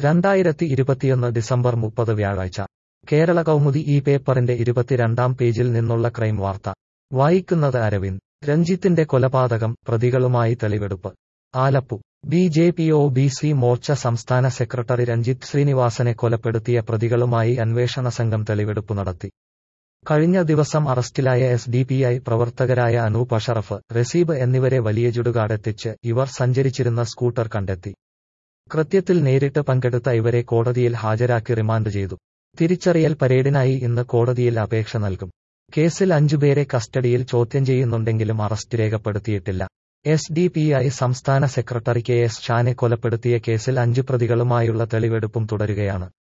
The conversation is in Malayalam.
രണ്ടായിരത്തി ഇരുപത്തിയൊന്ന് ഡിസംബർ മുപ്പത് വ്യാഴാഴ്ച കേരള കൗമുദി ഈ പേപ്പറിന്റെ ഇരുപത്തിരണ്ടാം പേജിൽ നിന്നുള്ള ക്രൈം വാർത്ത വായിക്കുന്നത് അരവിന്ദ് രഞ്ജിത്തിന്റെ കൊലപാതകം പ്രതികളുമായി തെളിവെടുപ്പ് ആലപ്പു B J P O B C Morcha സംസ്ഥാന സെക്രട്ടറി രഞ്ജിത്ത് ശ്രീനിവാസനെ കൊലപ്പെടുത്തിയ പ്രതികളുമായി അന്വേഷണ സംഘം തെളിവെടുപ്പ് നടത്തി കഴിഞ്ഞ ദിവസം അറസ്റ്റിലായ എസ് ഡി പി ഐ പ്രവർത്തകരായ അനൂപ് അഷറഫ് റസീബ് എന്നിവരെ വലിയ ചുടുകാടെത്തിച്ച് ഇവർ സഞ്ചരിച്ചിരുന്ന സ്കൂട്ടർ കണ്ടെത്തി കൃത്യത്തിൽ നേരിട്ട് പങ്കെടുത്ത ഇവരെ കോടതിയിൽ ഹാജരാക്കി റിമാൻഡ് ചെയ്തു തിരിച്ചറിയൽ പരേഡിനായി ഇന്ന് കോടതിയിൽ അപേക്ഷ നൽകും കേസിൽ അഞ്ചുപേരെ കസ്റ്റഡിയിൽ ചോദ്യം ചെയ്യുന്നുണ്ടെങ്കിലും അറസ്റ്റ് രേഖപ്പെടുത്തിയിട്ടില്ല എസ് ഡി പി ഐ സംസ്ഥാന സെക്രട്ടറി കെ എസ് ഷാനെ കൊലപ്പെടുത്തിയ കേസിൽ അഞ്ചു പ്രതികളുമായുള്ള തെളിവെടുപ്പും തുടരുകയാണ്